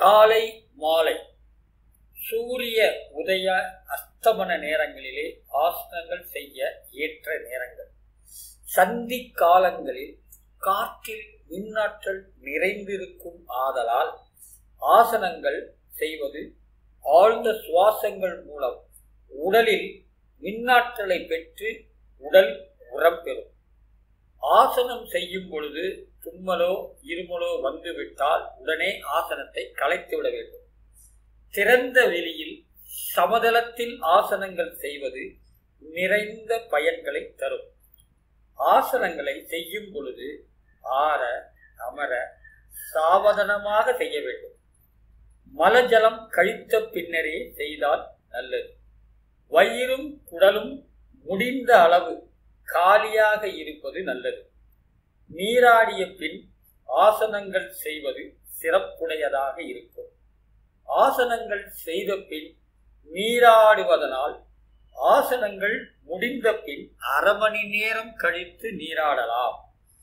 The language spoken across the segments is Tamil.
காலை மாலை சூரிய உதய அஸ்தமன நேரங்களிலே ஆசனங்கள் செய்ய ஏற்ற நேரங்கள் சந்தி காலங்களில் காற்றில் மின்னாற்றல் நிறைந்திருக்கும் ஆதலால் ஆசனங்கள் செய்வது ஆழ்ந்த சுவாசங்கள் மூலம் உடலில் மின்னாற்றலை பெற்று உடல் உரம் பெறும் ஆசனம் செய்யும் பொழுது தும்மலோ இருமலோ வந்துவிட்டால் உடனே ஆசனத்தை கலைத்து விட வேண்டும் திறந்த வெளியில் சமதளத்தில் ஆசனங்கள் செய்வது நிறைந்த பயன்களை தரும் ஆசனங்களை செய்யும் பொழுது ஆற அமர சாவதானமாக செய்ய வேண்டும் மலஜலம் கழித்த பின்னரே செய்தால் நல்லது வயிறும் குடலும் முடிந்த அளவு காலியாக இருப்பது நல்லது நீராடிய பின் ஆசனங்கள் செய்வது சிறப்புடையதாக இருக்கும் ஆசனங்கள் செய்த பின் நீராடுவதனால் ஆசனங்கள் முடிந்த பின் அரை மணி நேரம் கழித்து நீராடலாம்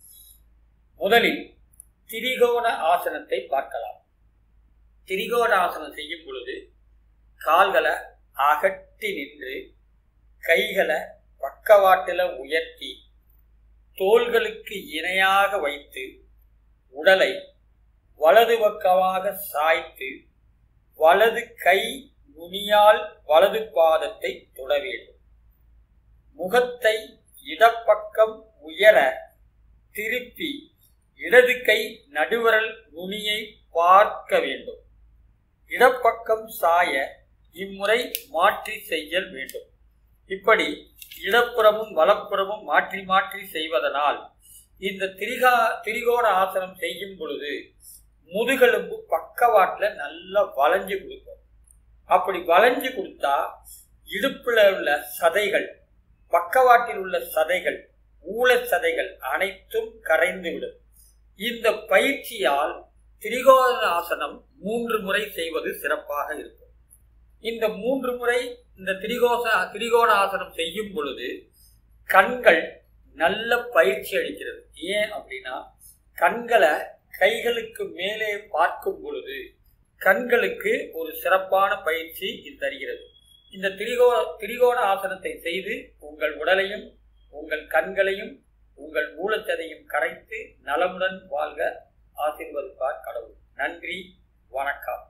முதலில் திரிகோண ஆசனத்தை பார்க்கலாம் திரிகோண ஆசனம் செய்யும் பொழுது கால்களை அகட்டி நின்று கைகளை பக்கவாட்டில் உயர்த்தி தோள்களுக்கு இணையாக வைத்து உடலை வலது பக்கமாக சாய்த்து வலது கை நுனியால் வலது பாதத்தை தொட வேண்டும் முகத்தை இடப்பக்கம் உயர திருப்பி இடது கை நடுவரல் நுனியை பார்க்க வேண்டும் இடப்பக்கம் சாய இம்முறை மாற்றி செய்யல் வேண்டும் இப்படி இடப்புறமும் வலப்புறமும் மாற்றி மாற்றி செய்வதனால் இந்த திரிகா திரிகோண ஆசனம் செய்யும் பொழுது முதுகெலும்பு பக்கவாட்டில் நல்லா வளைஞ்சு கொடுக்கும் அப்படி வளைஞ்சு கொடுத்தா இடுப்புல உள்ள சதைகள் பக்கவாட்டில் உள்ள சதைகள் ஊழ சதைகள் அனைத்தும் கரைந்துவிடும் இந்த பயிற்சியால் திரிகோண ஆசனம் மூன்று முறை செய்வது சிறப்பாக இருக்கும் இந்த மூன்று முறை இந்த திரிகோச திரிகோண ஆசனம் செய்யும் பொழுது கண்கள் நல்ல பயிற்சி அளிக்கிறது ஏன் அப்படின்னா கண்களை கைகளுக்கு மேலே பார்க்கும் பொழுது கண்களுக்கு ஒரு சிறப்பான பயிற்சி இது தருகிறது இந்த திரிகோ திரிகோண ஆசனத்தை செய்து உங்கள் உடலையும் உங்கள் கண்களையும் உங்கள் மூலச்சதையும் கரைத்து நலமுடன் வாழ்க ஆசீர்வதிப்பார் கடவுள் நன்றி வணக்கம்